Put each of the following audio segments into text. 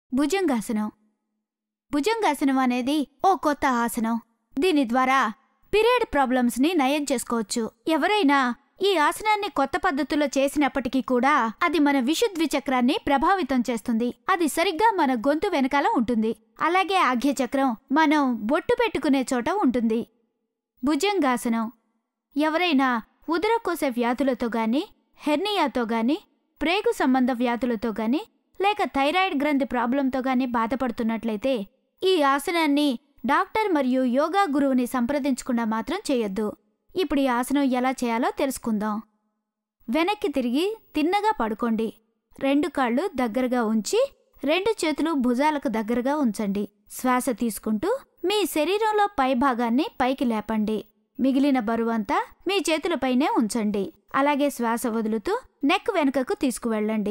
భుజంగాసనం భుజంగాసనం అనేది ఓ కొత్త ఆసనం దీని ద్వారా పీరియడ్ ప్రాబ్లమ్స్ని నయం చేసుకోవచ్చు ఎవరైనా ఈ ఆసనాన్ని కొత్త పద్ధతిలో చేసినప్పటికీ కూడా అది మన విశుద్వి చక్రాన్ని ప్రభావితం చేస్తుంది అది సరిగ్గా మన గొంతు వెనకాల ఉంటుంది అలాగే ఆగ్యచక్రం మనం బొట్టు పెట్టుకునే చోట ఉంటుంది భుజంగాసనం ఎవరైనా ఉదరకోశ వ్యాధులతో గాని హెర్నియాతో గాని ప్రేగు సంబంధ వ్యాధులతో గాని లేక థైరాయిడ్ గ్రంథి ప్రాబ్లంతో గాని బాధపడుతున్నట్లయితే ఈ ఆసనాన్ని డాక్టర్ మరియు యోగా గురువుని సంప్రదించకుండా మాత్రం చేయొద్దు ఇప్పుడు ఈ ఆసనం ఎలా చేయాలో తెలుసుకుందాం వెనక్కి తిరిగి తిన్నగా పడుకోండి రెండు కాళ్ళు దగ్గరగా ఉంచి రెండు చేతులు భుజాలకు దగ్గరగా ఉంచండి శ్వాస తీసుకుంటూ మీ శరీరంలో పై భాగాన్ని పైకి లేపండి మిగిలిన బరువంతా మీ చేతులపైనే ఉంచండి అలాగే శ్వాస వదులుతూ నెక్ వెనుకకు తీసుకువెళ్ళండి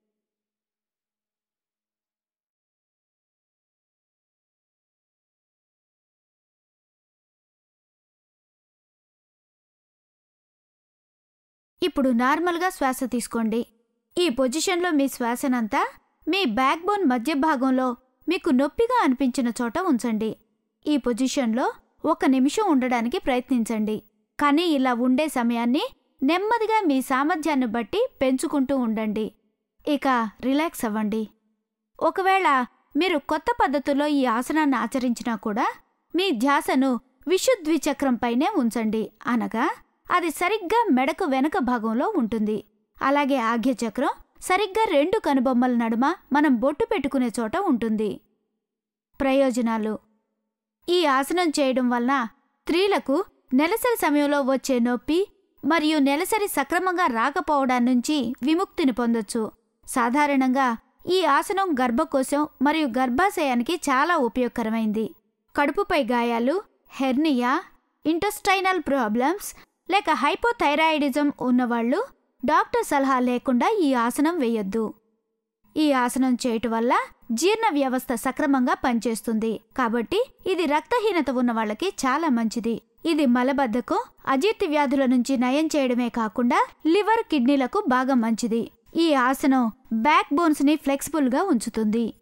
ఇప్పుడు నార్మల్గా శ్వాస తీసుకోండి ఈ పొజిషన్లో మీ శ్వాసనంతా మీ బ్యాక్ బోన్ మధ్య భాగంలో మీకు నొప్పిగా అనిపించిన చోట ఉంచండి ఈ పొజిషన్లో ఒక నిమిషం ఉండడానికి ప్రయత్నించండి కానీ ఇలా ఉండే సమయాన్ని నెమ్మదిగా మీ సామర్థ్యాన్ని బట్టి పెంచుకుంటూ ఉండండి ఇక రిలాక్స్ అవ్వండి ఒకవేళ మీరు కొత్త పద్ధతిలో ఈ ఆసనాన్ని ఆచరించినా కూడా మీ ధ్యాసను విశుద్వి చక్రంపైనే ఉంచండి అనగా అది సరిగ్గా మెడకు వెనక భాగంలో ఉంటుంది అలాగే ఆగ్యచక్రం సరిగ్గా రెండు కనుబొమ్మల నడుమ మనం బొట్టు పెట్టుకునే చోట ఉంటుంది ప్రయోజనాలు ఈ ఆసనం చేయడం వలన స్త్రీలకు నెలసరి సమయంలో వచ్చే నొప్పి మరియు నెలసరి సక్రమంగా రాకపోవడం నుంచి విముక్తిని పొందొచ్చు సాధారణంగా ఈ ఆసనం గర్భకోశం మరియు గర్భాశయానికి చాలా ఉపయోగకరమైంది కడుపుపై గాయాలు హెర్నియా ఇంటెస్టైనల్ ప్రాబ్లమ్స్ లేక హైపోథైరాయిడిజం ఉన్నవాళ్ళు డాక్టర్ సలహా లేకుండా ఈ ఆసనం వేయొద్దు ఈ ఆసనం చేయటం వల్ల జీర్ణ వ్యవస్థ సక్రమంగా పనిచేస్తుంది కాబట్టి ఇది రక్తహీనత ఉన్న వాళ్ళకి చాలా మంచిది ఇది మలబద్ధకం అజీర్తి వ్యాధుల నుంచి నయం చేయడమే కాకుండా లివర్ కిడ్నీలకు బాగా మంచిది ఈ ఆసనం బ్యాక్ బోన్స్ ని ఫ్లెక్సిబుల్ గా ఉంచుతుంది